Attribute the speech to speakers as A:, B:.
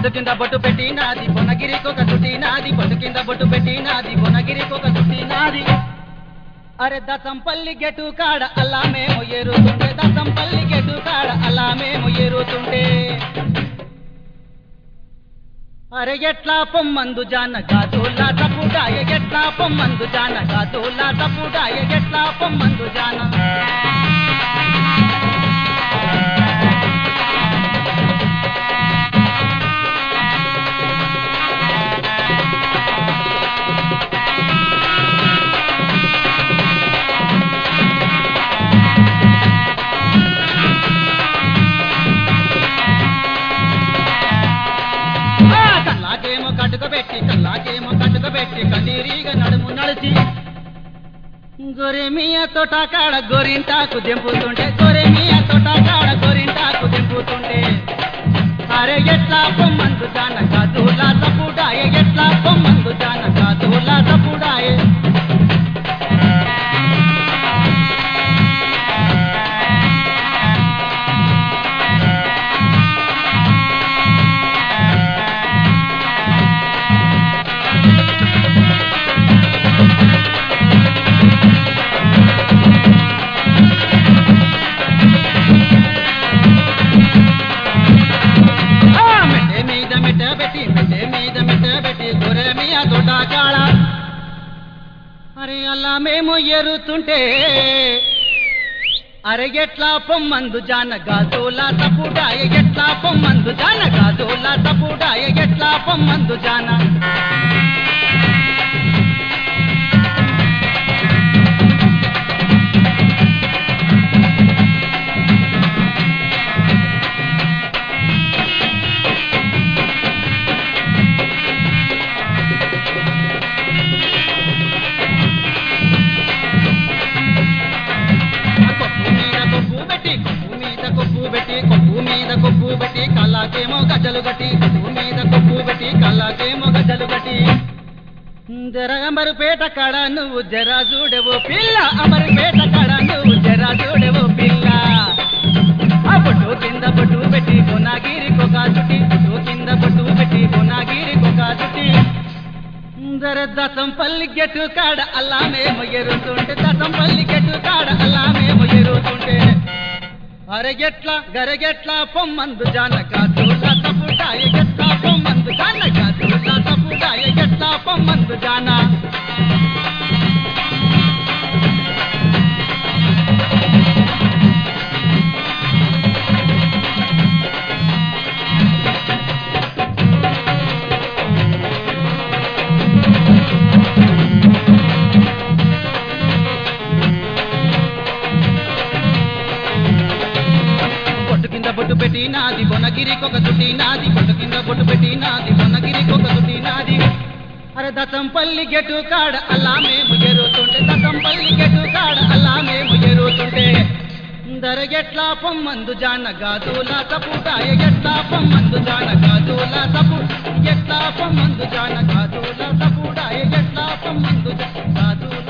A: బొట్టు కింద బొట్టు పెట్టి నాది బొనగిరికొక చుట్టి నాది బొట్టు కింద బొట్టు పెట్టి నాది బొనగిరికొక చుట్టి నాది అరే దసంపల్లి గెటు కాడ అలా మేము ఎరుతుంటే దసంపల్లి గెటు కాడ అలా మేము ఎరుతుంటే అరే ఎట్లా పొమ్మందు జాన గాజులా తప్పుడాయ ఎట్లా పొమ్మందు జాన గాజులా తప్పుడాయ ఎట్లా పొమ్మందు జాన ఆ, కల్లాకేమో కట్టుకబెట్టి కల్లాకేమో కట్టుకబెట్టి కన్నీరిగా నడుము నడిచి గొరెమియ తోట కాడ గోరింటాకు దింపుతుంటే గొరెమియ తోట కాడ గోరింటాకు దింపుతుంటే అరే ఎట్లా పొమ్మందు జాన కాదులా తప్పుడాయ ఎట్లా పొమ్మందు జాన కాదులా తప్పుడాయ ఆ, మెట్టే మీద మెట్ట పెట్టి మెట్టే మీద మెట్ట పెట్టి గొరెమియ తోట కాడ అరే అలా మేము ఎరుతుంటే అరే ఎట్లా పొమ్మందు జాన గాజులా తప్పుడాయ ఎట్లా పొమ్మందు జాన గాజులా తప్పుడాయ ఎట్లా పొమ్మందు జాన కొప్పు మీద కొప్పు పెట్టి కొప్పు మీద కొప్పు పెట్టి కొప్పు మీద కొప్పు పెట్టి కళ్ళకేమో గజ్జలు కట్టి కొప్పు మీద కొప్పు పెట్టి కళ్ళకేమో గజ్జలు కట్టి జర అమరుపేట కాడ నువ్వు జర చూడవు పిల్ల అమరుపేట కాడ నువ్వు జర చూడవు పిల్ల ఆ బొట్టు కింద బొట్టు పెట్టి కొనాగిరి కొక చుట్టి బొట్టు కింద బొట్టు పెట్టి కొనాగిరి కొక చుట్టి జర దసం పల్లి గెట్టు కాడ అలా మేము ఎరుతుంటే దసం పల్లి గెట్టు కాడ అలా మేము ఎరుతుంటే అరగెట్ల గరగెట్ల పొమ్మందు జానక దూల తప్పుడాయ గెట్ల పొమ్మందు జానక దూల తప్పుడాయ గెట్ల పొమ్మందు జాన బొట్టు కింద బొట్టు పెట్టి నాది బొనగిరికొక చుట్టి నాది బొట్టు కింద బొట్టు పెట్టి నాది బొనగిరికొక చుట్టి నాది అరే దతంపల్లి గెటు కాడ అలా మేము ఎరుతుంటే దతంపల్లి గెటు కాడ అలా మేము ఎరుతుంటే దరగెట్లా పొమ్మందు జాన గాజుల తప్పుడాయ ఎట్లా పొమ్మందు జాన గాజుల తప్పు ఎట్లా పొమ్మందు జాన గాజుల తప్పుడాయ ఎట్లా పొమ్మందు జా- గాజుల